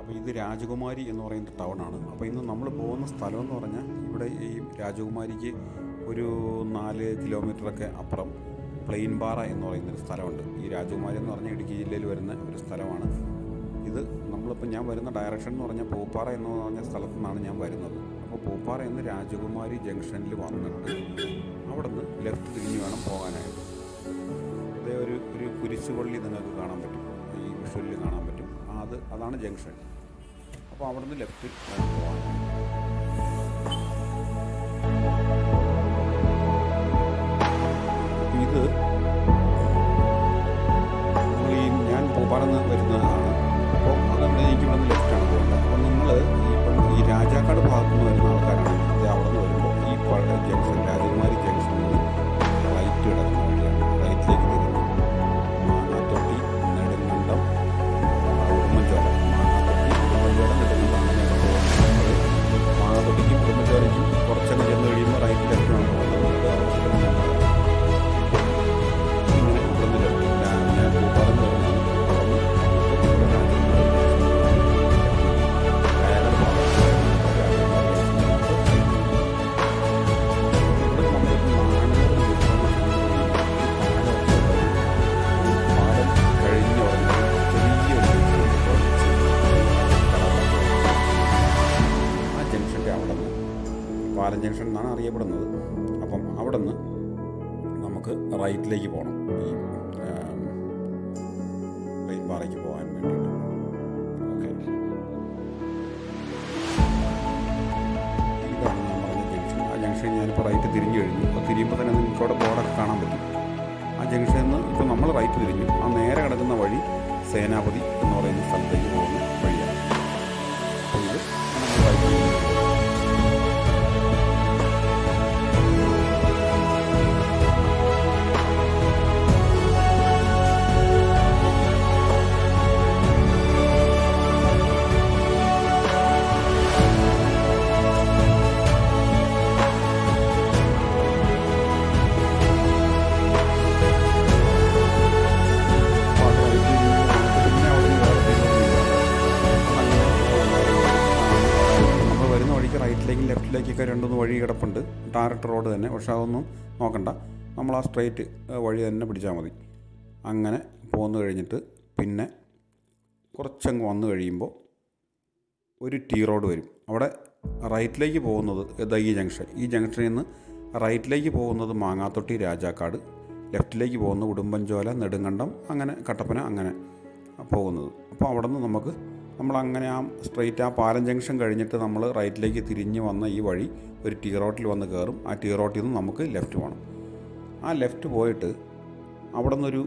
അപ്പോൾ ഇത് രാജകുമാരി എന്ന് പറയുന്ന ടൗണാണ് അപ്പോൾ ഇന്ന് നമ്മൾ പോകുന്ന സ്ഥലം എന്ന് പറഞ്ഞാൽ ഇവിടെ ഈ രാജകുമാരിക്ക് ഒരു നാല് കിലോമീറ്ററൊക്കെ അപ്പുറം പ്ലെയിൻ പാറ എന്ന് പറയുന്നൊരു സ്ഥലമുണ്ട് ഈ രാജകുമാരി എന്ന് പറഞ്ഞാൽ ഇടുക്കി ജില്ലയിൽ വരുന്ന ഒരു സ്ഥലമാണ് ഇത് നമ്മളിപ്പോൾ ഞാൻ വരുന്ന ഡയറക്ഷൻ എന്ന് പറഞ്ഞാൽ പൂപ്പാറ എന്ന് പറഞ്ഞ സ്ഥലത്തു നിന്നാണ് ഞാൻ വരുന്നത് അപ്പോൾ പൂപ്പാറ എന്ന് രാജകുമാരി ജംഗ്ഷനിൽ വന്നിട്ട് അവിടെ നിന്ന് ലെഫ്റ്റ് തിരിഞ്ഞ് വേണം പോകാനായിട്ട് ഇതേ ഒരു ഒരു കുരിശുപള്ളി നിങ്ങൾക്ക് കാണാൻ പറ്റും ഈ വിഷ്വലിൽ കാണാൻ പറ്റും ആ, അത് അതാണ് ജംഗ്ഷൻ അപ്പോൾ അവിടെ നിന്ന് ലെഫ്റ്റ് വേണം പോകാനായിട്ട് ഇത് നിങ്ങൾ ഈ ഞാൻ പൂപ്പാറന്ന് വരുന്നതാണ് അപ്പോൾ അതുകൊണ്ട് എനിക്ക് ഇവിടെ നിന്ന് ലെഫ്റ്റാണ് പോകേണ്ടത് അപ്പോൾ നിങ്ങൾ ഈ ഇപ്പം ഈ രാജാക്കാട് ഭാഗത്തു നിന്ന് വരുന്ന ആൾക്കാരാണ് ഇത് അവിടെ നിന്ന് വരുമ്പോൾ ഈ പഴയ ജംഗ്ഷൻ രാജകുമാരി ജംഗ്ഷനിൽ നിന്ന് റൈറ്റ് കിടക്കുന്ന വഴിയാണ് റൈറ്റിലേക്ക് തിരിഞ്ഞു മാങ്ങാത്തൊട്ടി നെടുങ്കണ്ടം ഉടുമ്പൻചോല മാങ്ങാത്തൊട്ടി ഉടുമ്പൻചോല നെടുങ്കണ്ടം അങ്ങനെയാണ് പോകുന്നത് മാങ്ങാത്തൊട്ടിക്കും ഉടുമ്പൻചോലയ്ക്കും കുറച്ചൊക്കെ ചെന്ന് കഴിയുമ്പോൾ റൈറ്റ് ലെഫ്റ്റാണ് പോകുന്നത് ഇങ്ങനെ ഇവിടുന്ന് ലെഫ്റ്റ് ഞാൻ ഞാൻ പൂപ്പാറന്ന് വരുന്നതാണ് അവിടെ ആ ജംഗ്ഷൻ്റെ അവിടെ നിന്ന് പാലം ജംഗ്ഷൻ എന്നാണ് അറിയപ്പെടുന്നത് അപ്പം അവിടെ നിന്ന് നമുക്ക് റൈറ്റിലേക്ക് പോകണം ഈ പ്ലെയിൻ പാറയ്ക്ക് പോകാൻ വേണ്ടിയിട്ട് ഓക്കെ ഇതാണ് ഞാൻ പറഞ്ഞ ജംഗ്ഷൻ ആ ജംഗ്ഷൻ ഞാനിപ്പോൾ റൈറ്റ് തിരിഞ്ഞു കഴിഞ്ഞു അപ്പോൾ തിരിയുമ്പോൾ തന്നെ നിങ്ങൾക്ക് അവിടെ ബോർഡൊക്കെ കാണാൻ പറ്റും ആ ജംഗ്ഷനിൽ നിന്ന് ഇപ്പോൾ നമ്മൾ റൈറ്റ് തിരിഞ്ഞു ആ നേരെ കിടക്കുന്ന വഴി സേനാപതി എന്ന് പറയുന്ന സ്ഥലത്തേക്ക് പോകുന്ന വഴിയാണ് അപ്പോൾ ഇത് നമ്മൾ റൈറ്റ് തിരിഞ്ഞു നമ്മൾ വരുന്ന വഴിക്ക് റൈറ്റിലേക്കും ലെഫ്റ്റിലേക്കൊക്കെ രണ്ടുമൂന്ന് വഴി കിടപ്പുണ്ട് ടാറിട്ട് റോഡ് തന്നെ പക്ഷെ അതൊന്നും നോക്കണ്ട നമ്മൾ ആ സ്ട്രെയിറ്റ് വഴി തന്നെ പിടിച്ചാൽ മതി അങ്ങനെ പോന്നു കഴിഞ്ഞിട്ട് പിന്നെ കുറച്ചങ്ങ് വന്നു കഴിയുമ്പോൾ ഒരു ടീ റോഡ് വരും അവിടെ റൈറ്റിലേക്ക് പോകുന്നത് ഇതാ ഈ ജംഗ്ഷൻ ഈ ജംഗ്ഷനിൽ നിന്ന് റൈറ്റിലേക്ക് പോകുന്നത് മാങ്ങാത്തൊട്ടി രാജാക്കാട് ലെഫ്റ്റിലേക്ക് പോകുന്നത് ഉടുമ്പൻചോല നെടുങ്കണ്ടം അങ്ങനെ കട്ടപ്പന അങ്ങനെ പോകുന്നത് അപ്പോൾ അവിടെ നിന്ന് നമുക്ക് നമ്മൾ അങ്ങനെ ആ സ്ട്രെയിറ്റ് ആ പാലം ജംഗ്ഷൻ കഴിഞ്ഞിട്ട് നമ്മൾ റൈറ്റിലേക്ക് തിരിഞ്ഞ് വന്ന ഈ വഴി ഒരു ടീ റോട്ടിൽ വന്ന് കയറും ആ ടീ റോട്ടിൽ നിന്ന് നമുക്ക് ലെഫ്റ്റ് പോകണം ആ ലെഫ്റ്റ് പോയിട്ട് അവിടെ നിന്നൊരു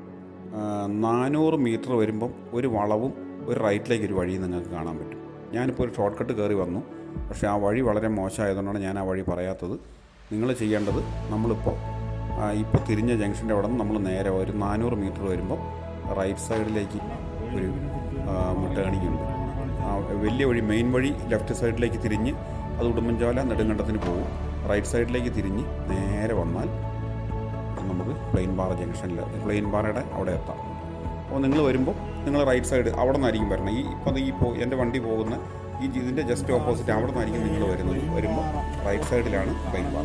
നാനൂറ് മീറ്റർ വരുമ്പം ഒരു വളവും ഒരു റൈറ്റിലേക്ക് ഒരു വഴി നിങ്ങൾക്ക് കാണാൻ പറ്റും ഞാനിപ്പോൾ ഒരു ഷോർട്ട് കട്ട് കയറി വന്നു പക്ഷേ ആ വഴി വളരെ മോശമായതുകൊണ്ടാണ് ഞാൻ ആ വഴി പറയാത്തത് നിങ്ങൾ ചെയ്യേണ്ടത് നമ്മളിപ്പോൾ ഇപ്പോൾ തിരിഞ്ഞ ജംഗ്ഷൻ്റെ അവിടെ നിന്ന് നമ്മൾ നേരെ ഒരു നാനൂറ് മീറ്റർ വരുമ്പോൾ റൈറ്റ് സൈഡിലേക്ക് ഒരു മുട്ടകണിക്കുണ്ട് ആ വലിയ വഴി മെയിൻ വഴി ലെഫ്റ്റ് സൈഡിലേക്ക് തിരിഞ്ഞ് അത് ഉടുമ്പൻചോല നെടുങ്കണ്ടത്തിന് പോകും റൈറ്റ് സൈഡിലേക്ക് തിരിഞ്ഞ് നേരെ വന്നാൽ നമുക്ക് പ്ലെയിൻ പാറ ജംഗ്ഷനിൽ പ്ലെയിൻ പാറയുടെ അവിടെ എത്താം അപ്പോൾ നിങ്ങൾ വരുമ്പോൾ നിങ്ങൾ റൈറ്റ് സൈഡ് അവിടെ നിന്നായിരിക്കും വരണം ഈ ഇപ്പം ഈ പോ എൻ്റെ വണ്ടി പോകുന്ന ഈ ഇതിൻ്റെ ജസ്റ്റ് ഓപ്പോസിറ്റ് അവിടെ നിന്നായിരിക്കും നിങ്ങൾ വരുന്നത് വരുമ്പോൾ റൈറ്റ് സൈഡിലാണ് പ്ലെയിൻ പാറ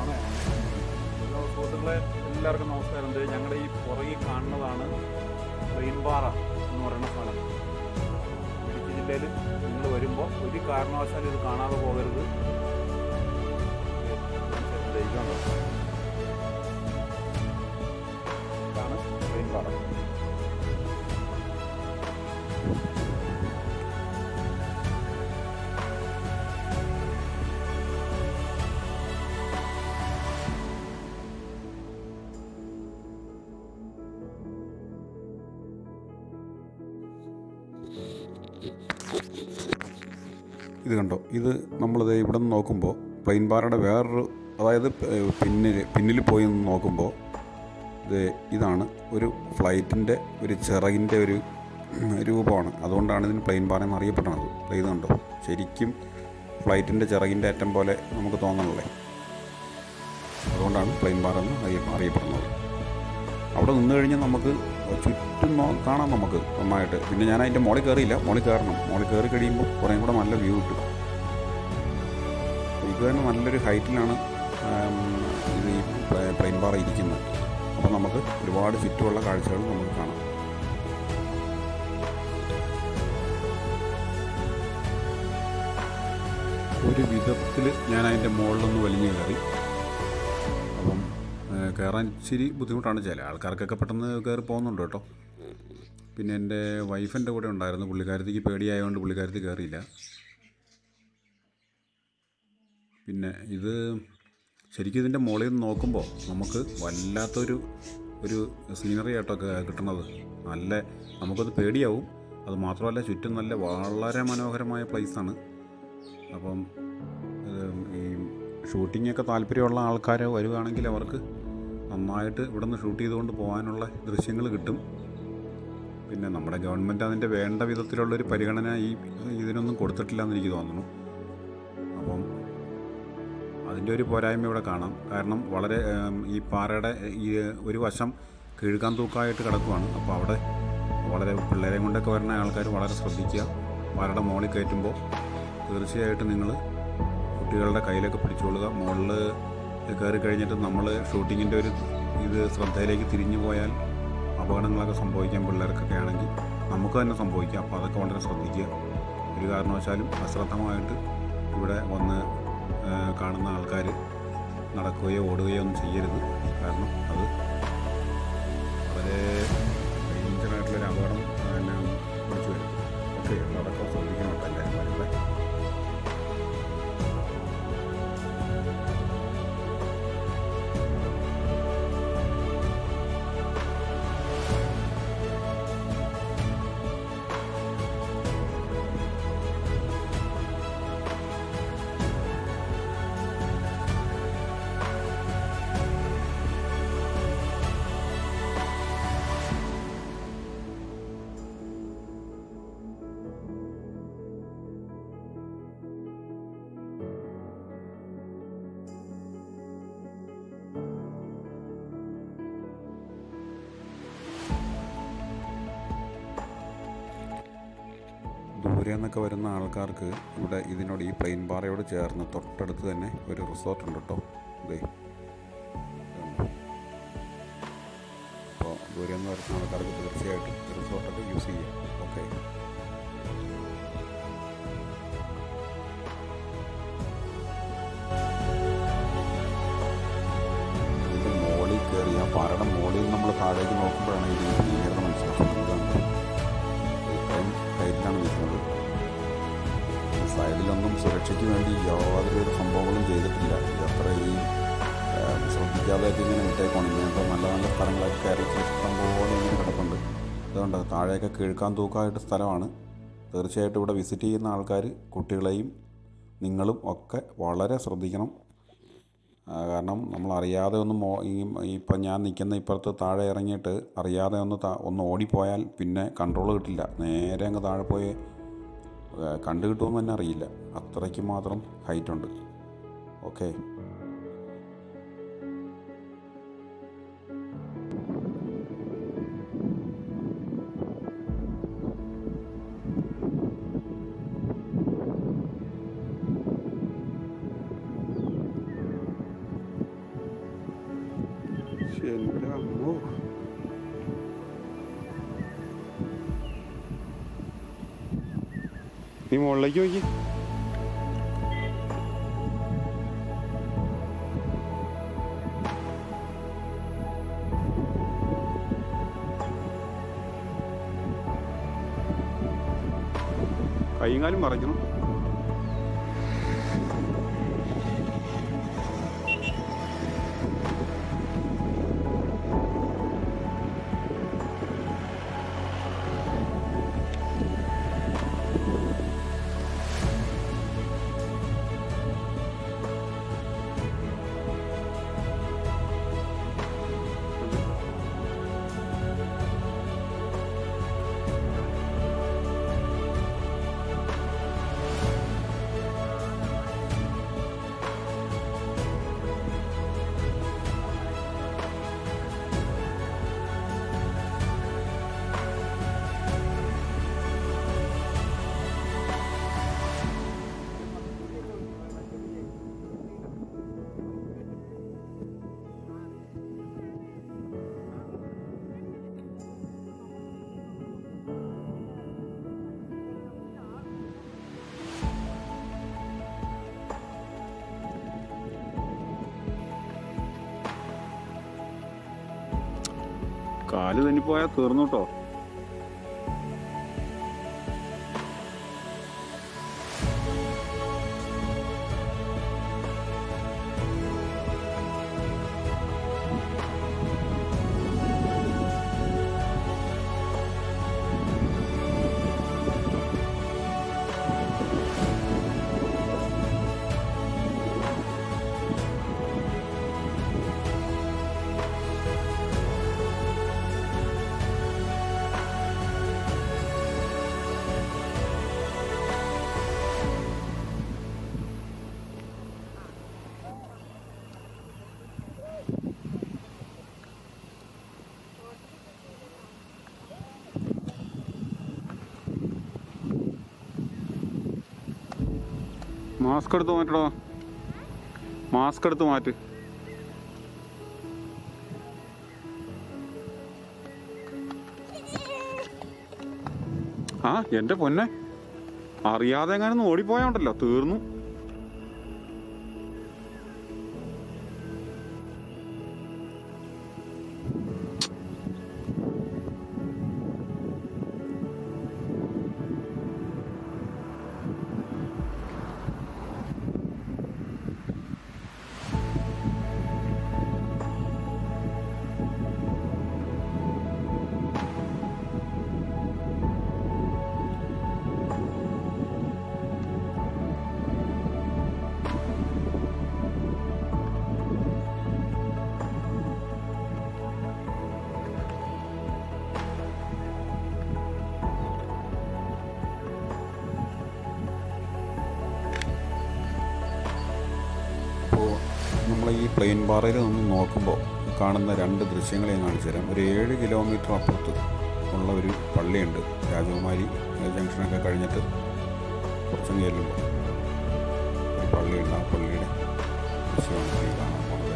ഹലോ സുഹൃത്തുക്കളെ എല്ലാവർക്കും നമസ്കാരം ദേ ഞങ്ങളുടെ ഈ പുറകിൽ കാണുന്നതാണ് പ്ലെയിൻപാറ എന്ന് പറയുന്ന സ്ഥലം ഇടുക്കി ജില്ലയിൽ നിങ്ങൾ വരുമ്പോൾ ഒരു കാരണവശാലും ഇത് കാണാതെ പോകരുത് ദേ ഇതുണ്ട്. ഇതാണ് പ്ലെയിൻപാറ ഇത് കണ്ടോ ഇത് നമ്മളിത് ഇവിടെ നിന്ന് നോക്കുമ്പോൾ പ്ലെയിൻ പാറയുടെ വേറൊരു അതായത് പിന്നിൽ പിന്നിൽ പോയി നിന്ന് നോക്കുമ്പോൾ ഇത് ഇതാണ് ഒരു ഫ്ലൈറ്റിൻ്റെ ഒരു ചിറകിൻ്റെ ഒരു രൂപമാണ് അതുകൊണ്ടാണ് ഇതിന് പ്ലെയിൻ പാറ എന്ന് അറിയപ്പെടുന്നത് ദേ ഇത് കണ്ടോ ശരിക്കും ഫ്ലൈറ്റിൻ്റെ ചിറകിൻ്റെ അറ്റം പോലെ നമുക്ക് തോന്നണല്ലേ അതുകൊണ്ടാണ് പ്ലെയിൻ പാറ എന്ന് അറിയ അറിയപ്പെടുന്നത് അവിടെ നിന്ന് കഴിഞ്ഞാൽ നമുക്ക് ചുറ്റും നോ- കാണാം നമുക്ക് നന്നായിട്ട് പിന്നെ ഞാൻ അതിൻ്റെ മുകളിൽ കയറിയില്ല മുകളിൽ കയറണം മുകളിൽ കയറി കഴിയുമ്പോൾ കുറേ കൂടെ നല്ല വ്യൂ കിട്ടും ഇത് തന്നെ നല്ലൊരു ഹൈറ്റിലാണ് ആം, ഇത് ഈ പ്ലെയിൻ ബാർ ഇരിക്കുന്നത് അപ്പോൾ നമുക്ക് ഒരുപാട് ചുറ്റുമുള്ള കാഴ്ചകൾ നമുക്ക് കാണാം ഒരു വിധത്തിൽ ഞാൻ അതിൻ്റെ മുകളിലൊന്ന് വലിഞ്ഞു കയറി അപ്പം ഏഹ്, കയറാൻ ഇച്ചിരി ബുദ്ധിമുട്ടാണ് ചില ആൾക്കാർക്കൊക്കെ പെട്ടെന്ന് കയറി പോകുന്നുണ്ട് കേട്ടോ പിന്നെ എൻ്റെ വൈഫിൻ്റെ കൂടെ ഉണ്ടായിരുന്നു പുള്ളിക്കാരത്തിക്ക് പേടിയായതുകൊണ്ട് പുള്ളിക്കാരത്തി കയറിയില്ല പിന്നെ ഇത് ശരിക്കും ഇതിൻ്റെ മുകളിൽ നിന്ന് നോക്കുമ്പോൾ നമുക്ക് വല്ലാത്തൊരു ഒരു സീനറി ആയിട്ടൊക്കെ കിട്ടണത് നല്ല നമുക്കത് പേടിയാവും അത് മാത്രമല്ല ചുറ്റും നല്ല വളരെ മനോഹരമായ പ്ലേസാണ് അപ്പം ഇത് ഈ ഷൂട്ടിങ്ങൊക്കെ താല്പര്യമുള്ള ആൾക്കാർ വരുവാണെങ്കിൽ അവർക്ക് നന്നായിട്ട് ഇവിടെ നിന്ന് ഷൂട്ട് ചെയ്തുകൊണ്ട് പോകാനുള്ള ദൃശ്യങ്ങൾ കിട്ടും പിന്നെ നമ്മുടെ ഗവൺമെൻറ് അതിൻ്റെ വേണ്ട വിധത്തിലുള്ളൊരു പരിഗണന ഈ ഇതിനൊന്നും കൊടുത്തിട്ടില്ല എന്ന് എനിക്ക് തോന്നുന്നു അപ്പം അതിൻ്റെ ഒരു പോരായ്മ ഇവിടെ കാണാം കാരണം വളരെ ഏം, ഈ പാറയുടെ ഈ ഒരു വശം കീഴ്ക്കാൻ തൂക്കായിട്ട് കിടക്കുവാണ് അപ്പോൾ അവിടെ വളരെ പിള്ളേരെയും കൊണ്ടൊക്കെ വരുന്ന ആൾക്കാർ വളരെ ശ്രദ്ധിക്കുക പാറയുടെ മുകളിൽ കയറ്റുമ്പോൾ തീർച്ചയായിട്ടും നിങ്ങൾ കുട്ടികളുടെ കയ്യിലൊക്കെ പിടിച്ചുകൊള്ളുക മുകളിൽ കയറി കഴിഞ്ഞിട്ട് നമ്മൾ ഷൂട്ടിങ്ങിൻ്റെ ഒരു ഇത് ശ്രദ്ധയിലേക്ക് തിരിഞ്ഞു പോയാൽ അപകടങ്ങളൊക്കെ സംഭവിക്കാം പിള്ളേർക്കൊക്കെ ആണെങ്കിൽ നമുക്ക് തന്നെ സംഭവിക്കാം അപ്പോൾ അതൊക്കെ വളരെ ശ്രദ്ധിക്കുക ഒരു കാരണവശാലും അശ്രദ്ധമായിട്ട് ഇവിടെ വന്ന് ആ, കാണുന്ന ആൾക്കാർ നടക്കുകയോ ഓടുകയോ ഒന്നും ചെയ്യരുത് കാരണം അത് വളരെ ഡേഞ്ചറായിട്ടുള്ളൊരു അപകടം പിന്നെ വിളിച്ചു വരും ഓക്കെ അപ്പോൾ അതൊക്കെ ശ്രദ്ധിക്കണം കേട്ടോ എല്ലാവരും വരുമ്പോൾ ദൂരെ നിന്നൊക്കെ വരുന്ന ആൾക്കാർക്ക് ഇവിടെ ഇതിനോട് ഈ പ്ലെയിൻ പാറയോട് ചേർന്ന് തൊട്ടടുത്ത് തന്നെ ഒരു റിസോർട്ട് ഉണ്ട് കേട്ടോ ഇതേ അപ്പോൾ ദൂരെ നിന്ന് വരുന്ന ആൾക്കാർക്ക് തീർച്ചയായിട്ടും ഈ റിസോർട്ടൊക്കെ യൂസ് ചെയ്യാം ഓക്കെ ഇതിൻ്റെ മുകളിൽ കയറി ആ പാറയുടെ മുകളിൽ നമ്മൾ താഴേക്ക് നോക്കുമ്പോഴാണ് ഇതിൻ്റെ ഭീകരത മനസ്സിലാക്കുന്നത് ഇതാണ്. ഇത്രയും ഹൈറ്റിലാണ് നിൽക്കുന്നത് സൈഡിലൊന്നും സുരക്ഷയ്ക്ക് വേണ്ടി യാതൊരു ഒരു സംഭവങ്ങളും ചെയ്തിട്ടില്ല ഇത് അത്ര ഈ ആ, ശ്രദ്ധിക്കാതെയൊക്കെ ഇങ്ങനെ വിട്ടേക്കാണ് ഇങ്ങനത്തെ നല്ല നല്ല സ്ഥലങ്ങളൊക്കെ കേരളത്തിൽ ഇഷ്ടംപോലെ ഇങ്ങനെ കിടപ്പുണ്ട് അതുകൊണ്ട് താഴെയൊക്കെ കിഴക്കാൻ തൂക്കമായിട്ട് സ്ഥലമാണ് തീർച്ചയായിട്ടും ഇവിടെ വിസിറ്റ് ചെയ്യുന്ന ആൾക്കാർ കുട്ടികളെയും നിങ്ങളും ഒക്കെ വളരെ ശ്രദ്ധിക്കണം ആ, കാരണം നമ്മൾ അറിയാതെ ഒന്ന് മോ ഈ ഇപ്പം ഞാൻ നിൽക്കുന്ന ഇപ്പുറത്ത് താഴെ ഇറങ്ങിയിട്ട് അറിയാതെ ഒന്ന് താ ഒന്ന് ഓടിപ്പോയാൽ പിന്നെ കൺട്രോൾ കിട്ടില്ല നേരെ അങ്ങ് താഴെ പോയി ആ, കണ്ടു കിട്ടുമെന്ന് തന്നെ അറിയില്ല അത്രയ്ക്ക് മാത്രം ഹൈറ്റ് ഉണ്ട് ഓക്കെ എൻ്റെ അമ്മോ നീ മുകളിലേക്ക് നോക്കി കൈയും കാലും മറയ്ക്കണം കാല് തന്നിപ്പോയാൽ തീർന്നു കേട്ടോ മാസ്ക് എടുത്ത് മാറ്റടോ മാസ്ക് എടുത്ത് മാറ്റ് ആ എൻ്റെ പൊന്നെ അറിയാതെ എങ്ങാനും ഓടിപ്പോയാണ്ടല്ലോ തീർന്നു അപ്പോൾ നമ്മൾ ഈ പ്ലെയിൻ പാറയിൽ നിന്ന് നോക്കുമ്പോൾ കാണുന്ന രണ്ട് ദൃശ്യങ്ങളെ ഞാൻ കാണിച്ചു തരാം ഒരു ഏഴ് കിലോമീറ്റർ അപ്പുറത്ത് ഉള്ള ഒരു പള്ളിയുണ്ട് രാജകുമാരി ജംഗ്ഷനൊക്കെ കഴിഞ്ഞിട്ട് കുറച്ചും ചെല്ലുമ്പോൾ ഒരു പള്ളിയുണ്ട് ആ പള്ളിയുടെ ദൃശ്യമാണ് ഈ കാണാൻ പോണത്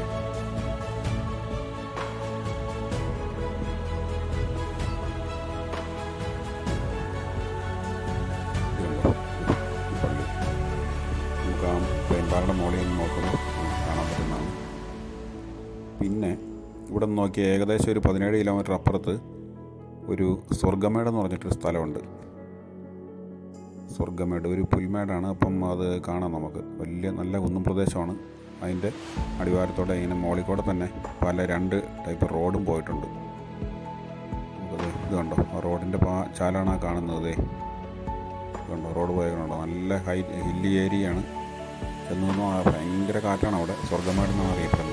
ഇതുണ്ടോ? ഈ പള്ളി നമുക്ക് ആ പെരുമ്പാറയുടെ മുകളിൽ നിന്ന് നോക്കുമ്പോൾ നമുക്ക് കാണാൻ പറ്റുന്നതാണ് പിന്നെ ഇവിടെ നിന്ന് നോക്കിയാൽ ഏകദേശം ഒരു പതിനേഴ് കിലോമീറ്റർ അപ്പുറത്ത് ഒരു സ്വർഗമേട് എന്ന് പറഞ്ഞിട്ടൊരു സ്ഥലമുണ്ട് സ്വർഗമേട് ഒരു പുൽമേടാണ് അപ്പം അത് കാണാം നമുക്ക് വലിയ നല്ല കുന്നും പ്രദേശമാണ് അതിൻ്റെ അടിവാരത്തോടെ ഇങ്ങനെ മുകളിൽ കൂടെ തന്നെ പല രണ്ട് ടൈപ്പ് റോഡും പോയിട്ടുണ്ട് നമുക്കത് ഇത് കണ്ടോ ആ റോഡിൻ്റെ പാ ചാലാണ് ആ കാണുന്നത് ദേ. ഇത് കണ്ടോ റോഡ് പോയതുണ്ടോ നല്ല ഹൈ ഹില്ലി ഏരിയയാണ് ചെന്ന് നിന്നോ ആ ഭയങ്കര കാറ്റാണ് അവിടെ സ്വർഗമേട് എന്നാണ് അറിയപ്പെടുന്നത്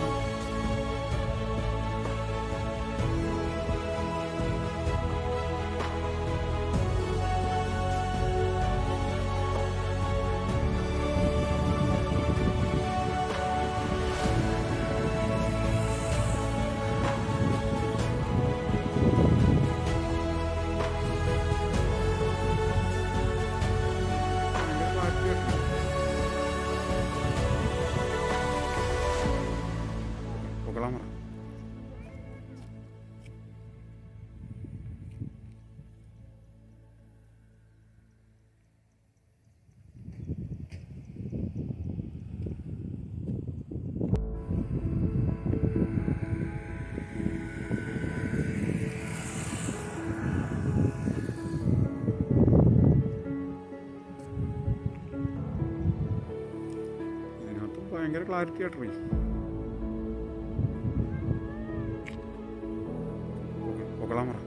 പുകളാമറ ഇതിനകത്ത് ഭയങ്കര ക്ലാരിറ്റി ആയിട്ടേ പുകളാമറ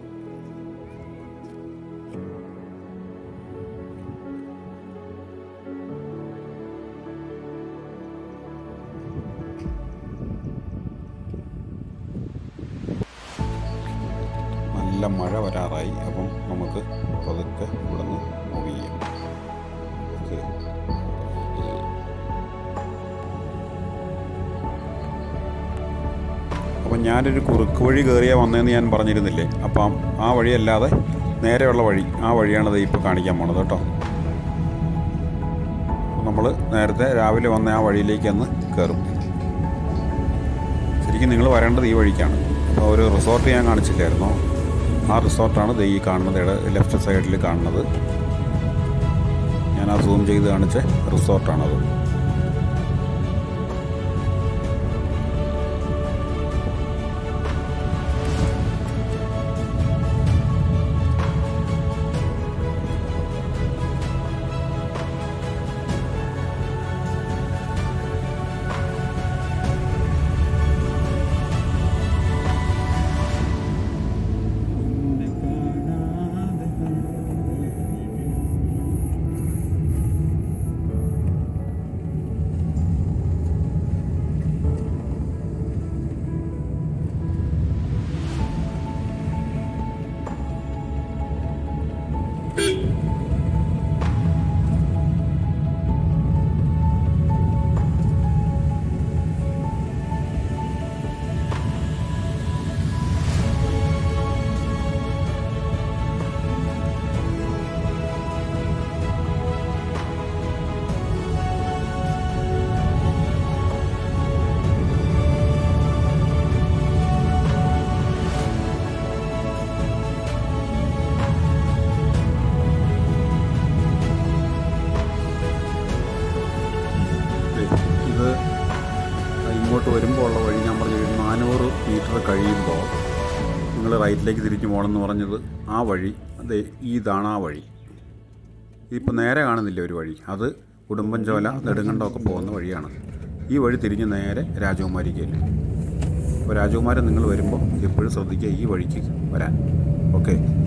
നല്ല മഴ വരാറായി അപ്പം നമുക്ക് പതുക്കെ ഇവിടെ നിന്ന് മൂവ് ചെയ്യാം ഓക്കെ അപ്പം ഞാനൊരു കുറുക്ക് വഴി കയറിയാൽ വന്നതെന്ന് ഞാൻ പറഞ്ഞിരുന്നില്ലേ അപ്പം ആ വഴിയല്ലാതെ നേരെയുള്ള വഴി ആ വഴിയാണത് ഇപ്പോൾ കാണിക്കാൻ പോണത് കേട്ടോ നമ്മൾ നേരത്തെ രാവിലെ വന്ന ആ വഴിയിലേക്ക് ഒന്ന് കയറും ശരിക്കും നിങ്ങൾ വരേണ്ടത് ഈ വഴിക്കാണ് അപ്പോൾ ഒരു റിസോർട്ട് ഞാൻ കാണിച്ചില്ലായിരുന്നോ ആ റിസോർട്ടാണ് ദേ ഈ കാണുന്നത് ഇവിടെ ലെഫ്റ്റ് സൈഡിൽ കാണുന്നത് ഞാൻ ആ സൂം ചെയ്ത് കാണിച്ച റിസോർട്ടാണത് വരുമ്പോൾ ഉള്ള വഴി ഞാൻ പറഞ്ഞു ഒരു നാനൂറ് മീറ്റർ കഴിയുമ്പോൾ നിങ്ങൾ റൈറ്റിലേക്ക് തിരിഞ്ഞു പോകണമെന്ന് പറഞ്ഞത് ആ വഴി അതെ ഇതാണ് ആ വഴി ഇപ്പോൾ നേരെ കാണുന്നില്ല ഒരു വഴി അത് ഉടുമ്പൻചോല നെടുങ്കണ്ടമൊക്കെ പോകുന്ന വഴിയാണ് ഈ വഴി തിരിഞ്ഞ് നേരെ രാജകുമാരിക്കല്ലേ അപ്പോൾ രാജകുമാരൻ നിങ്ങൾ വരുമ്പോൾ എപ്പോഴും ശ്രദ്ധിക്കുക ഈ വഴിക്ക് വരാൻ ഓക്കെ